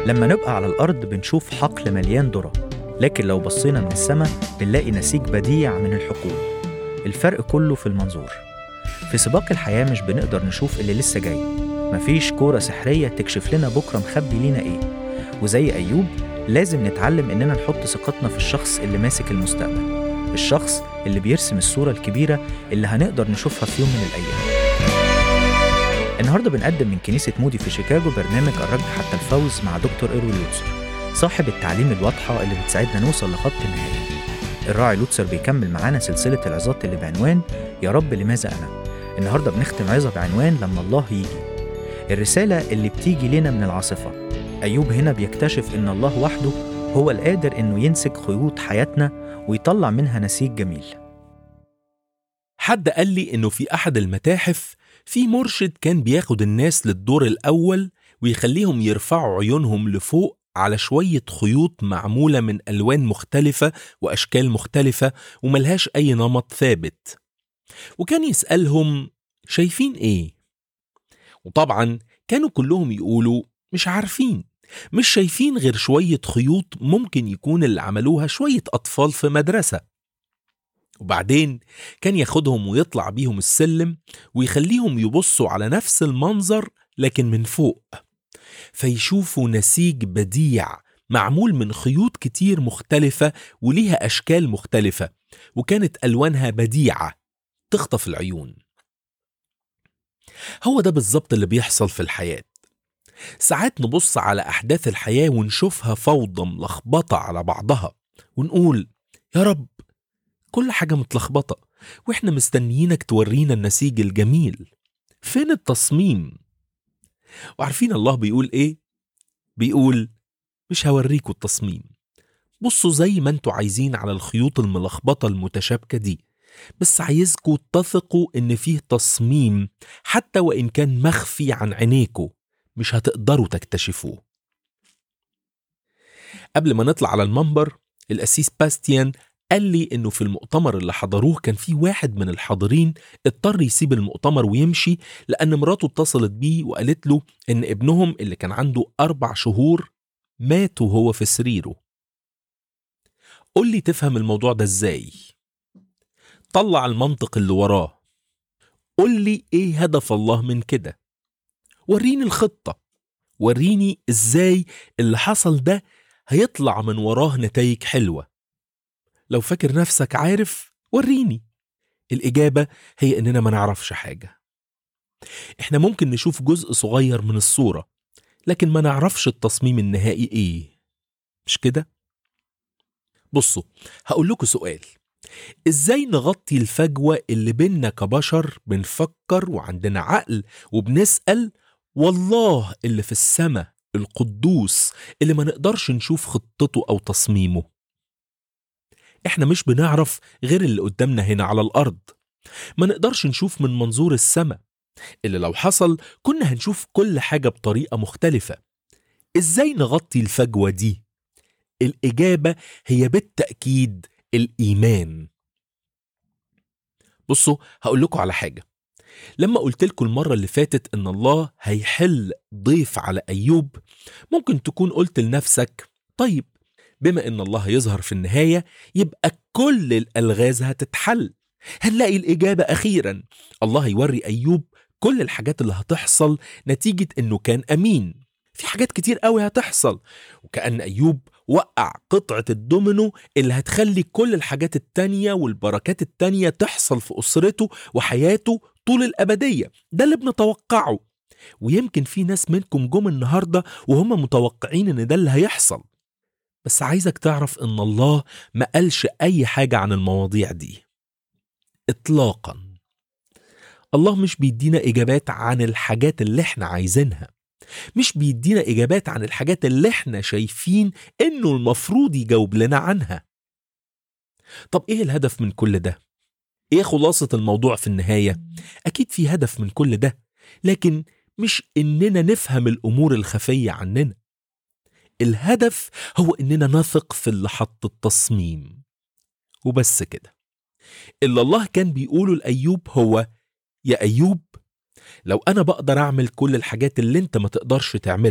لما نبقى على الأرض بنشوف حقل مليان ذرة لكن لو بصينا من السماء بنلاقي نسيج بديع من الحقول الفرق كله في المنظور في سباق الحياة مش بنقدر نشوف اللي لسه جاي مفيش كورة سحرية تكشف لنا بكرة مخبي لينا إيه وزي أيوب لازم نتعلم إننا نحط ثقتنا في الشخص اللي ماسك المستقبل الشخص اللي بيرسم الصورة الكبيرة اللي هنقدر نشوفها في يوم من الأيام النهارده بنقدم من كنيسة مودي في شيكاغو برنامج الركض حتى الفوز مع دكتور إيروي لوتسر صاحب التعليم الواضحة اللي بتساعدنا نوصل لخط النهاية الراعي لوتسر بيكمل معانا سلسلة العظات اللي بعنوان يا رب لماذا أنا النهارده بنختم عظة بعنوان لما الله يجي الرسالة اللي بتيجي لنا من العاصفة أيوب هنا بيكتشف إن الله وحده هو القادر إنه ينسج خيوط حياتنا ويطلع منها نسيج جميل حد قال لي إنه في أحد المتاحف في مرشد كان بياخد الناس للدور الأول ويخليهم يرفعوا عيونهم لفوق على شوية خيوط معمولة من ألوان مختلفة وأشكال مختلفة وملهاش أي نمط ثابت وكان يسألهم شايفين إيه؟ وطبعا كانوا كلهم يقولوا مش عارفين مش شايفين غير شوية خيوط ممكن يكون اللي عملوها شوية أطفال في مدرسة وبعدين كان ياخدهم ويطلع بيهم السلم ويخليهم يبصوا على نفس المنظر لكن من فوق فيشوفوا نسيج بديع معمول من خيوط كتير مختلفة وليها أشكال مختلفة وكانت ألوانها بديعة تخطف العيون هو ده بالظبط اللي بيحصل في الحياة ساعات نبص على أحداث الحياة ونشوفها فوضى ملخبطة على بعضها ونقول يا رب كل حاجة متلخبطة وإحنا مستنيينك تورينا النسيج الجميل فين التصميم؟ وعارفين الله بيقول إيه؟ بيقول مش هوريكوا التصميم بصوا زي ما انتوا عايزين على الخيوط الملخبطة المتشابكة دي بس عايزكوا تثقوا إن فيه تصميم حتى وإن كان مخفي عن عينيكوا مش هتقدروا تكتشفوه قبل ما نطلع على المنبر الأسيس باستيان قال لي إنه في المؤتمر اللي حضروه كان في واحد من الحاضرين اضطر يسيب المؤتمر ويمشي لأن مراته اتصلت بيه وقالت له إن ابنهم اللي كان عنده أربع شهور مات وهو في سريره قول لي تفهم الموضوع ده إزاي طلع المنطق اللي وراه قول لي إيه هدف الله من كده وريني الخطة وريني إزاي اللي حصل ده هيطلع من وراه نتائج حلوة لو فاكر نفسك عارف وريني الإجابة هي إننا ما نعرفش حاجة إحنا ممكن نشوف جزء صغير من الصورة لكن ما نعرفش التصميم النهائي إيه مش كده؟ بصوا هقول لكم سؤال إزاي نغطي الفجوة اللي بينا كبشر بنفكر وعندنا عقل وبنسأل والله اللي في السماء القدوس اللي ما نقدرش نشوف خطته أو تصميمه احنا مش بنعرف غير اللي قدامنا هنا على الأرض ما نقدرش نشوف من منظور السماء اللي لو حصل كنا هنشوف كل حاجة بطريقة مختلفة ازاي نغطي الفجوة دي؟ الإجابة هي بالتأكيد الإيمان بصوا هقول لكم على حاجة لما قلت لكم المرة اللي فاتت إن الله هيحل ضيف على أيوب ممكن تكون قلت لنفسك طيب بما إن الله يظهر في النهاية يبقى كل الألغاز هتتحل هنلاقي الإجابة أخيرا الله يوري أيوب كل الحاجات اللي هتحصل نتيجة إنه كان أمين في حاجات كتير قوي هتحصل وكأن أيوب وقع قطعة الدومينو اللي هتخلي كل الحاجات التانية والبركات التانية تحصل في أسرته وحياته طول الأبدية ده اللي بنتوقعه ويمكن في ناس منكم جم النهاردة وهم متوقعين إن ده اللي هيحصل بس عايزك تعرف إن الله ما قالش أي حاجة عن المواضيع دي إطلاقا الله مش بيدينا إجابات عن الحاجات اللي احنا عايزينها مش بيدينا إجابات عن الحاجات اللي احنا شايفين إنه المفروض يجاوب لنا عنها طب إيه الهدف من كل ده؟ إيه خلاصة الموضوع في النهاية؟ أكيد في هدف من كل ده لكن مش إننا نفهم الأمور الخفية عننا الهدف هو إننا نثق في اللي حط التصميم وبس كده اللي الله كان بيقوله لأيوب هو يا أيوب لو أنا بقدر أعمل كل الحاجات اللي أنت ما تقدرش تعملها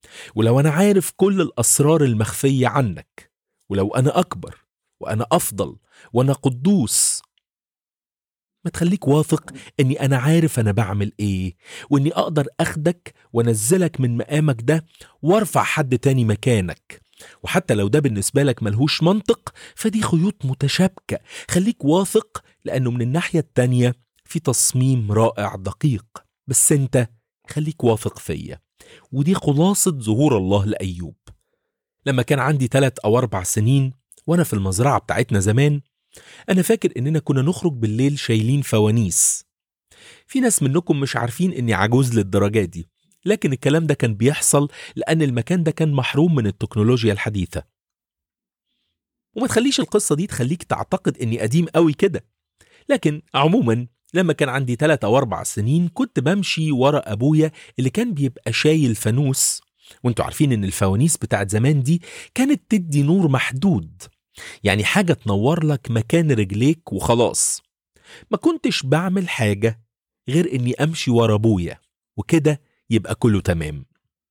ولو أنا عارف كل الأسرار المخفية عنك ولو أنا أكبر وأنا أفضل وأنا قدوس ما تخليك واثق اني انا عارف انا بعمل ايه واني اقدر اخدك وانزلك من مقامك ده وارفع حد تاني مكانك وحتى لو ده بالنسبة لك ملهوش منطق فدي خيوط متشابكة خليك واثق لأنه من الناحية التانية في تصميم رائع دقيق بس انت خليك واثق فيا ودي خلاصة ظهور الله لأيوب لما كان عندي ثلاث أو أربع سنين وأنا في المزرعة بتاعتنا زمان أنا فاكر إننا كنا نخرج بالليل شايلين فوانيس في ناس منكم مش عارفين إني عجوز للدرجة دي لكن الكلام ده كان بيحصل لأن المكان ده كان محروم من التكنولوجيا الحديثة وما تخليش القصة دي تخليك تعتقد إني قديم قوي كده لكن عموما لما كان عندي 3 أو 4 سنين كنت بمشي ورا أبويا اللي كان بيبقى شايل فانوس وانتوا عارفين إن الفوانيس بتاعت زمان دي كانت تدي نور محدود يعني حاجة تنور لك مكان رجليك وخلاص ما كنتش بعمل حاجة غير إني أمشي ورا أبويا وكده يبقى كله تمام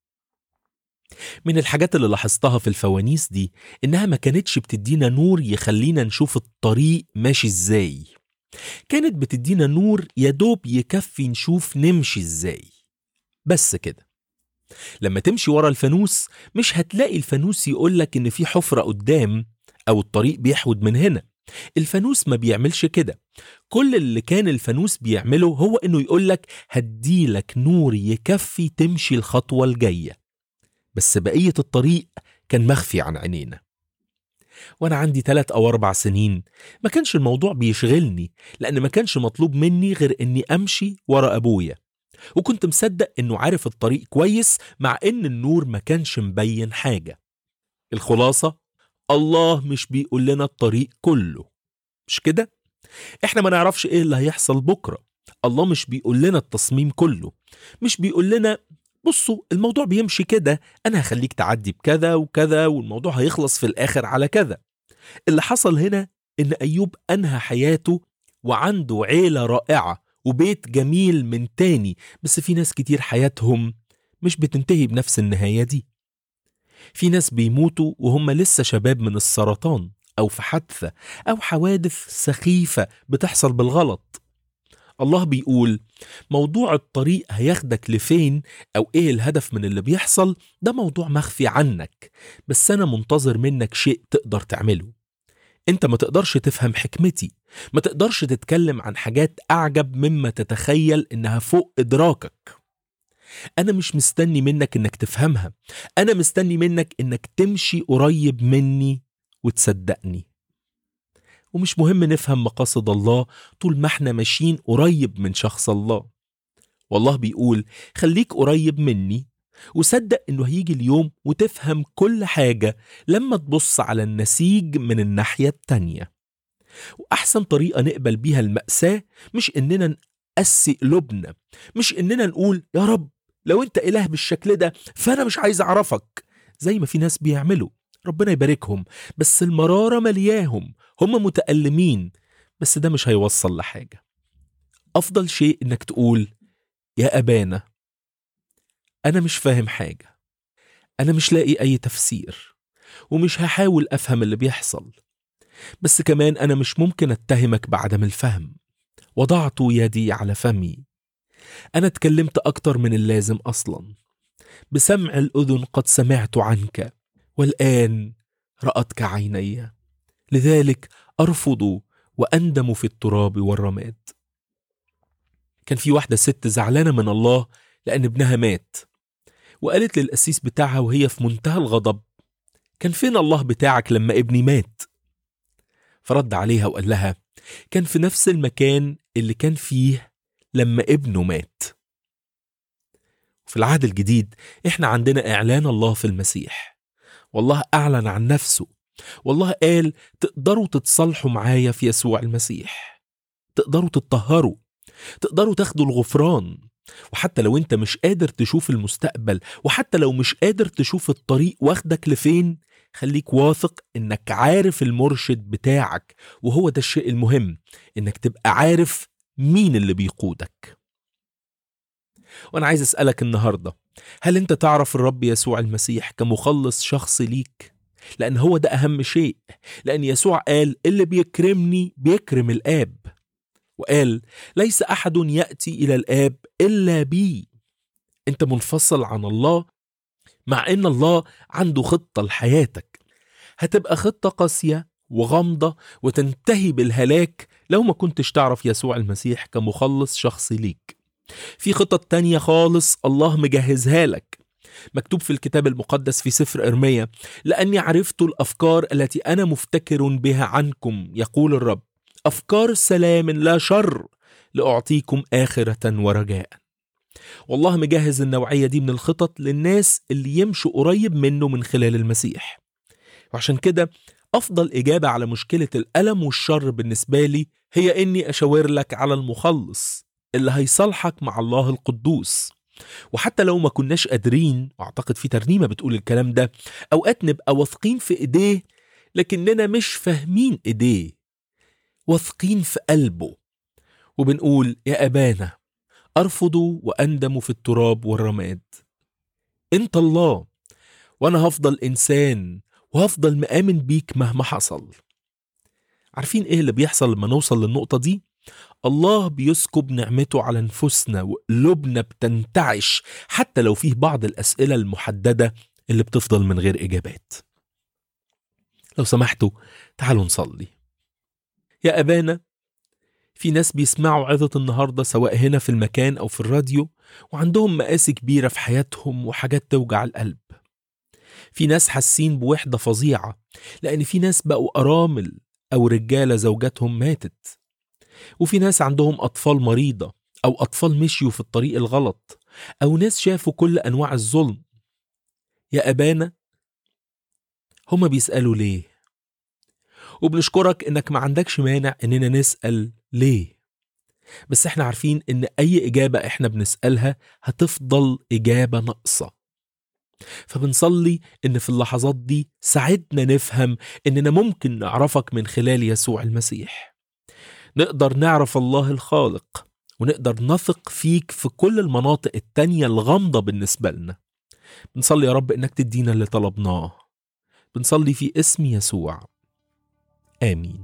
من الحاجات اللي لاحظتها في الفوانيس دي إنها ما كانتش بتدينا نور يخلينا نشوف الطريق ماشي إزاي كانت بتدينا نور يدوب يكفي نشوف نمشي إزاي بس كده لما تمشي ورا الفانوس مش هتلاقي الفانوس يقولك إن في حفرة قدام أو الطريق بيحود من هنا الفانوس ما بيعملش كده كل اللي كان الفانوس بيعمله هو انه يقولك هديلك نور يكفي تمشي الخطوة الجاية بس بقية الطريق كان مخفي عن عينينا وانا عندي ثلاث او اربع سنين ما كانش الموضوع بيشغلني لان ما كانش مطلوب مني غير اني امشي ورا ابويا وكنت مصدق انه عارف الطريق كويس مع ان النور ما كانش مبين حاجة الخلاصة الله مش بيقول لنا الطريق كله مش كده احنا ما نعرفش ايه اللي هيحصل بكره الله مش بيقول لنا التصميم كله مش بيقول لنا بصوا الموضوع بيمشي كده انا هخليك تعدي بكذا وكذا والموضوع هيخلص في الاخر على كذا اللي حصل هنا ان ايوب انهى حياته وعنده عيله رائعه وبيت جميل من تاني بس في ناس كتير حياتهم مش بتنتهي بنفس النهايه دي في ناس بيموتوا وهم لسه شباب من السرطان أو في حادثة أو حوادث سخيفة بتحصل بالغلط الله بيقول موضوع الطريق هياخدك لفين أو إيه الهدف من اللي بيحصل ده موضوع مخفي عنك بس أنا منتظر منك شيء تقدر تعمله أنت ما تقدرش تفهم حكمتي ما تقدرش تتكلم عن حاجات أعجب مما تتخيل إنها فوق إدراكك أنا مش مستني منك إنك تفهمها أنا مستني منك إنك تمشي قريب مني وتصدقني ومش مهم نفهم مقاصد الله طول ما احنا ماشيين قريب من شخص الله والله بيقول خليك قريب مني وصدق انه هيجي اليوم وتفهم كل حاجة لما تبص على النسيج من الناحية التانية وأحسن طريقة نقبل بيها المأساة مش إننا نقسي قلوبنا مش إننا نقول يا رب لو أنت إله بالشكل ده فأنا مش عايز أعرفك زي ما في ناس بيعملوا ربنا يباركهم بس المرارة ملياهم هم متألمين بس ده مش هيوصل لحاجة أفضل شيء إنك تقول يا أبانا أنا مش فاهم حاجة أنا مش لاقي أي تفسير ومش هحاول أفهم اللي بيحصل بس كمان أنا مش ممكن أتهمك بعدم الفهم وضعت يدي على فمي أنا اتكلمت أكتر من اللازم أصلا بسمع الأذن قد سمعت عنك والآن رأتك عيني لذلك أرفض وأندم في التراب والرماد كان في واحدة ست زعلانة من الله لأن ابنها مات وقالت للقسيس بتاعها وهي في منتهى الغضب كان فين الله بتاعك لما ابني مات فرد عليها وقال لها كان في نفس المكان اللي كان فيه لما ابنه مات في العهد الجديد احنا عندنا اعلان الله في المسيح والله اعلن عن نفسه والله قال تقدروا تتصالحوا معايا في يسوع المسيح تقدروا تتطهروا تقدروا تاخدوا الغفران وحتى لو انت مش قادر تشوف المستقبل وحتى لو مش قادر تشوف الطريق واخدك لفين خليك واثق انك عارف المرشد بتاعك وهو ده الشيء المهم انك تبقى عارف مين اللي بيقودك وأنا عايز أسألك النهاردة هل أنت تعرف الرب يسوع المسيح كمخلص شخصي ليك؟ لأن هو ده أهم شيء لأن يسوع قال اللي بيكرمني بيكرم الآب وقال ليس أحد يأتي إلى الآب إلا بي أنت منفصل عن الله مع إن الله عنده خطة لحياتك هتبقى خطة قاسية وغامضة وتنتهي بالهلاك لو ما كنتش تعرف يسوع المسيح كمخلص شخصي ليك في خطط تانية خالص الله مجهزها لك مكتوب في الكتاب المقدس في سفر إرميا لأني عرفت الأفكار التي أنا مفتكر بها عنكم يقول الرب أفكار سلام لا شر لأعطيكم آخرة ورجاء والله مجهز النوعية دي من الخطط للناس اللي يمشوا قريب منه من خلال المسيح وعشان كده أفضل إجابة على مشكلة الألم والشر بالنسبة لي هي إني أشاور لك على المخلص اللي هيصالحك مع الله القدوس وحتى لو ما كناش قادرين واعتقد في ترنيمه بتقول الكلام ده اوقات نبقى واثقين في ايديه لكننا مش فاهمين ايديه واثقين في قلبه وبنقول يا ابانا ارفض واندم في التراب والرماد انت الله وانا هفضل انسان وهفضل مآمن بيك مهما حصل عارفين ايه اللي بيحصل لما نوصل للنقطه دي الله بيسكب نعمته على نفوسنا وقلوبنا بتنتعش حتى لو فيه بعض الأسئلة المحددة اللي بتفضل من غير إجابات لو سمحتوا تعالوا نصلي يا أبانا في ناس بيسمعوا عظة النهاردة سواء هنا في المكان أو في الراديو وعندهم مقاسي كبيرة في حياتهم وحاجات توجع القلب في ناس حاسين بوحدة فظيعة لأن في ناس بقوا أرامل أو رجالة زوجاتهم ماتت وفي ناس عندهم أطفال مريضة أو أطفال مشيوا في الطريق الغلط أو ناس شافوا كل أنواع الظلم يا أبانا هما بيسألوا ليه وبنشكرك إنك ما عندكش مانع إننا نسأل ليه بس احنا عارفين إن أي إجابة احنا بنسألها هتفضل إجابة ناقصة فبنصلي إن في اللحظات دي ساعدنا نفهم إننا ممكن نعرفك من خلال يسوع المسيح نقدر نعرف الله الخالق ونقدر نثق فيك في كل المناطق التانية الغامضة بالنسبة لنا بنصلي يا رب إنك تدينا اللي طلبناه بنصلي في اسم يسوع آمين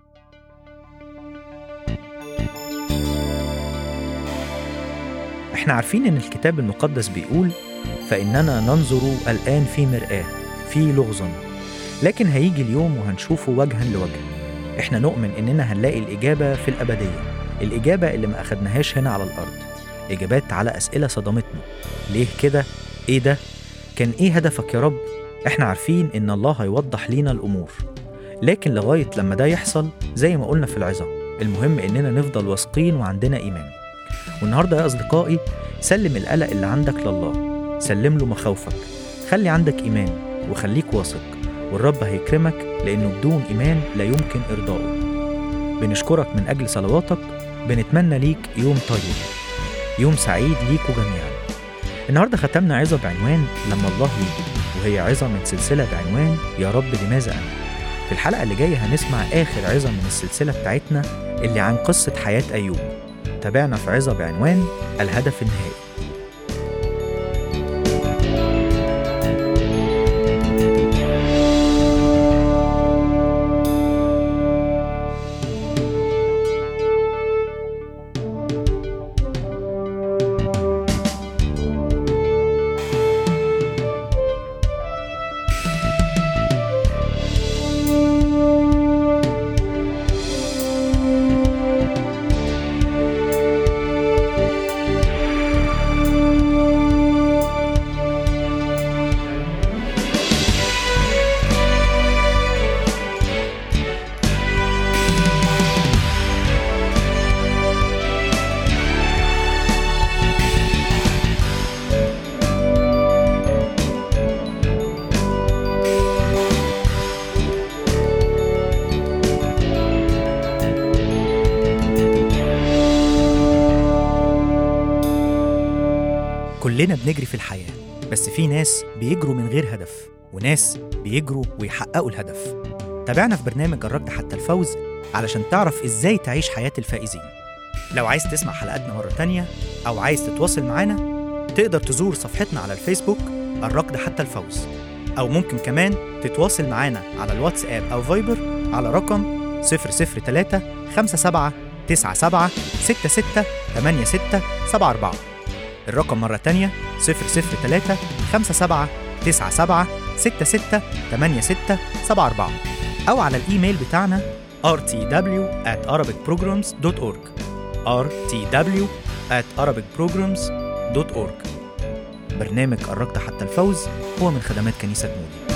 احنا عارفين ان الكتاب المقدس بيقول فإننا ننظر الآن في مرآة في لغز لكن هيجي اليوم وهنشوفه وجها لوجه احنا نؤمن اننا هنلاقي الإجابة في الأبدية الإجابة اللي ما أخدناهاش هنا على الأرض إجابات على أسئلة صدمتنا ليه كده؟ إيه ده؟ كان إيه هدفك يا رب؟ احنا عارفين إن الله هيوضح لينا الأمور لكن لغاية لما ده يحصل زي ما قلنا في العظة المهم إننا نفضل واثقين وعندنا إيمان والنهاردة يا أصدقائي سلم القلق اللي عندك لله سلم له مخاوفك خلي عندك إيمان وخليك واثق والرب هيكرمك لأنه بدون إيمان لا يمكن إرضائه بنشكرك من أجل صلواتك بنتمنى ليك يوم طيب يوم سعيد ليكوا جميعا النهاردة ختمنا عظة بعنوان لما الله يجي وهي عظة من سلسلة بعنوان يا رب لماذا أنا في الحلقة اللي جاية هنسمع آخر عظة من السلسلة بتاعتنا اللي عن قصة حياة أيوب تابعنا في عظة بعنوان الهدف النهائي كلنا بنجري في الحياة بس في ناس بيجروا من غير هدف وناس بيجروا ويحققوا الهدف تابعنا في برنامج جربت حتى الفوز علشان تعرف ازاي تعيش حياة الفائزين لو عايز تسمع حلقاتنا مرة تانية أو عايز تتواصل معانا تقدر تزور صفحتنا على الفيسبوك الركض حتى الفوز أو ممكن كمان تتواصل معانا على الواتساب أو فايبر على رقم 003 57 97 66 86 74 الرقم مرة تانية 003 57 97 66 86 74 أو على الإيميل بتاعنا rtw at arabicprograms.org rtw at arabicprograms.org برنامج قربت حتى الفوز هو من خدمات كنيسة مودي